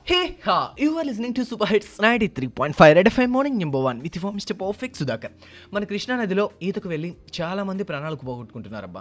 Hey, ha, you are listening to Super Hits 93.5 Red FM Morning Number 1 with your Mr. Perfect Sudhakar మన కృష్ణా నదిలో ఈతకు వెళ్ళి చాలామంది ప్రాణాలకు పోగొట్టుకుంటున్నారబ్బా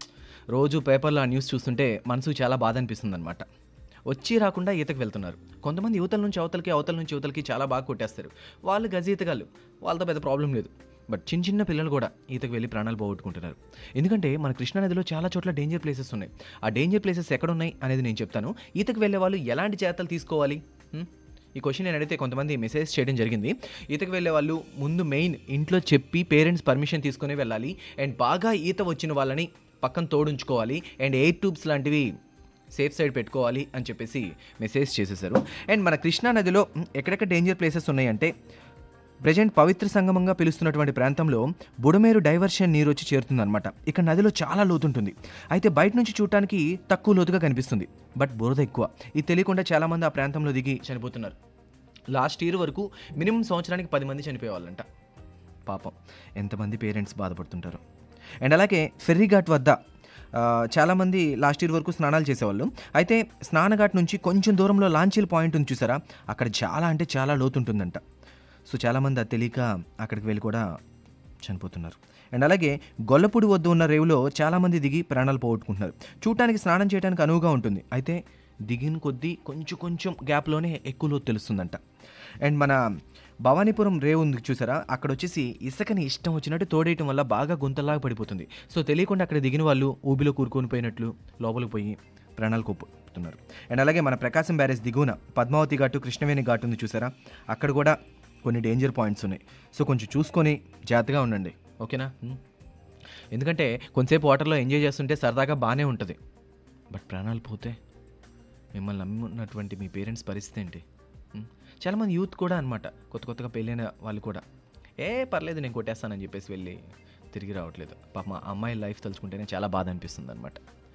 రోజు పేపర్లో ఆ న్యూస్ చూస్తుంటే మనసుకు చాలా బాధ అనిపిస్తుంది అనమాట వచ్చి రాకుండా ఈతకు వెళ్తున్నారు కొంతమంది యువతల నుంచి అవతలకి అవతల నుంచి యువతలకి చాలా బాగా కొట్టేస్తారు వాళ్ళు గజ ఈతగాళ్ళు వాళ్ళతో పెద్ద ప్రాబ్లం లేదు బట్ చిన్న చిన్న పిల్లలు కూడా ఈతకు వెళ్ళి ప్రాణాలు పోగొట్టుకుంటున్నారు ఎందుకంటే మన కృష్ణా నదిలో చాలా చోట్ల డేంజర్ ప్లేసెస్ ఉన్నాయి ఆ డేంజర్ ప్లేసెస్ ఎక్కడ ఉన్నాయి అనేది నేను చెప్తాను ఈతకు వెళ్ళే వాళ్ళు ఎలాంటి జాగ్రత్తలు తీసుకోవాలి హ్మ్? ఈ క్వశ్చన్ నేను అడిగితే కొంతమంది మెసేజ్ చేయడం జరిగింది ఈతకు వెళ్ళే వాళ్ళు ముందు మెయిన్ ఇంట్లో చెప్పి పేరెంట్స్ పర్మిషన్ తీసుకుని వెళ్ళాలి అండ్ బాగా ఈత వచ్చిన వాళ్ళని పక్కన తోడుంచుకోవాలి అండ్ ఎయిర్ ట్యూబ్స్ లాంటివి సేఫ్ సైడ్ పెట్టుకోవాలి అని చెప్పేసి మెసేజ్ చేసేసారు అండ్ మన కృష్ణా నదిలో మ్, ఎక్కడెక్కడ డేంజర్ ప్లేసెస్ ఉన్నాయంటే ప్రజెంట్ పవిత్ర సంగమంగా పిలుస్తున్నటువంటి ప్రాంతంలో బుడమేరు డైవర్షన్ నీరు వచ్చి చేరుతుందన్నమాట ఇక్కడ నదిలో చాలా లోతుంటుంది అయితే బయట నుంచి చూడటానికి తక్కువ లోతుగా కనిపిస్తుంది బట్ బురద ఎక్కువ ఇది తెలియకుండా చాలామంది ఆ ప్రాంతంలో దిగి చనిపోతున్నారు లాస్ట్ ఇయర్ వరకు మినిమం సంవత్సరానికి పది మంది చనిపోయేవాళ్ళంట పాపం ఎంతమంది పేరెంట్స్ బాధపడుతుంటారు అండ్ అలాగే ఫెర్రీఘాట్ వద్ద ఆ, చాలామంది లాస్ట్ ఇయర్ వరకు స్నానాలు చేసేవాళ్ళు అయితే స్నానఘాట్ నుంచి కొంచెం దూరంలో లాంచీల్ పాయింట్ ఉంది చూసారా అక్కడ చాలా అంటే చాలా లోతుంటుందంట సో చాలామంది అది తెలియక అక్కడికి వెళ్ళి కూడా చనిపోతున్నారు అండ్ అలాగే గొల్లపూడి వద్ద ఉన్న రేవులో చాలామంది దిగి ప్రాణాలు పోగొట్టుకుంటున్నారు చూడటానికి స్నానం చేయడానికి అనువుగా ఉంటుంది అయితే దిగిన కొద్దీ కొంచెం కొంచెం గ్యాప్లోనే ఎక్కువ లోతు తెలుస్తుందంట అండ్ మన భవానీపురం రేవు ఉంది చూసారా అక్కడ వచ్చేసి ఇసుకని ఇష్టం వచ్చినట్టు తోడేయటం వల్ల బాగా గుంతలాగా పడిపోతుంది సో తెలియకుండా అక్కడ దిగిన వాళ్ళు ఊబిలో కూరుకొని పోయినట్లు లోపలికి పోయి ప్రాణాలు కోల్పోతున్నారు అండ్ అలాగే మన ప్రకాశం బ్యారేజ్ దిగువన పద్మావతి ఘాటు కృష్ణవేణి ఘాటు ఉంది చూసారా అక్కడ కూడా కొన్ని డేంజర్ పాయింట్స్ ఉన్నాయి సో కొంచెం చూసుకొని జాగ్రత్తగా ఉండండి ఓకేనా హ్మ్. ఎందుకంటే కొంతసేపు వాటర్లో ఎంజాయ్ చేస్తుంటే సరదాగా బాగానే ఉంటుంది బట్ ప్రాణాలు పోతే మిమ్మల్ని నమ్మున్నటువంటి మీ పేరెంట్స్ పరిస్థితి ఏంటి ఉం? చాలామంది యూత్ కూడా అనమాట కొత్త కొత్తగా పెళ్ళైన వాళ్ళు కూడా ఏ పర్లేదు నేను కొట్టేస్తానని చెప్పేసి వెళ్ళి తిరిగి రావట్లేదు పాప మా అమ్మాయి లైఫ్ తలుచుకుంటేనే చాలా బాధ అనిపిస్తుంది అనమాట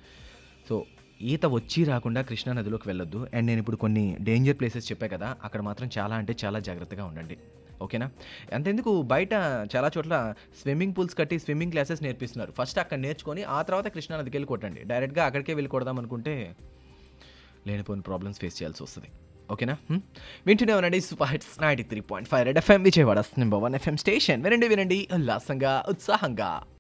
సో ఈత వచ్చి రాకుండా కృష్ణా నదిలోకి వెళ్ళొద్దు అండ్ నేను ఇప్పుడు కొన్ని డేంజర్ ప్లేసెస్ చెప్పా కదా అక్కడ మాత్రం చాలా అంటే చాలా జాగ్రత్తగా ఉండండి ఓకేనా అంతెందుకు బయట చాలా చోట్ల స్విమ్మింగ్ పూల్స్ కట్టి స్విమ్మింగ్ క్లాసెస్ నేర్పిస్తున్నారు ఫస్ట్ అక్కడ నేర్చుకొని ఆ తర్వాత కృష్ణా నదికి వెళ్ళి కొట్టండి డైరెక్ట్గా అక్కడికే వెళ్ళి కొడదాం అనుకుంటే లేనిపోయిన ప్రాబ్లమ్స్ ఫేస్ చేయాల్సి వస్తుంది ఓకేనా హ్మ్? వింటూనే ఉండండి super hits ninety three point five red FM Vijayawada number one FM station వినండి వినండి ఉల్లాసంగా ఉత్సాహంగా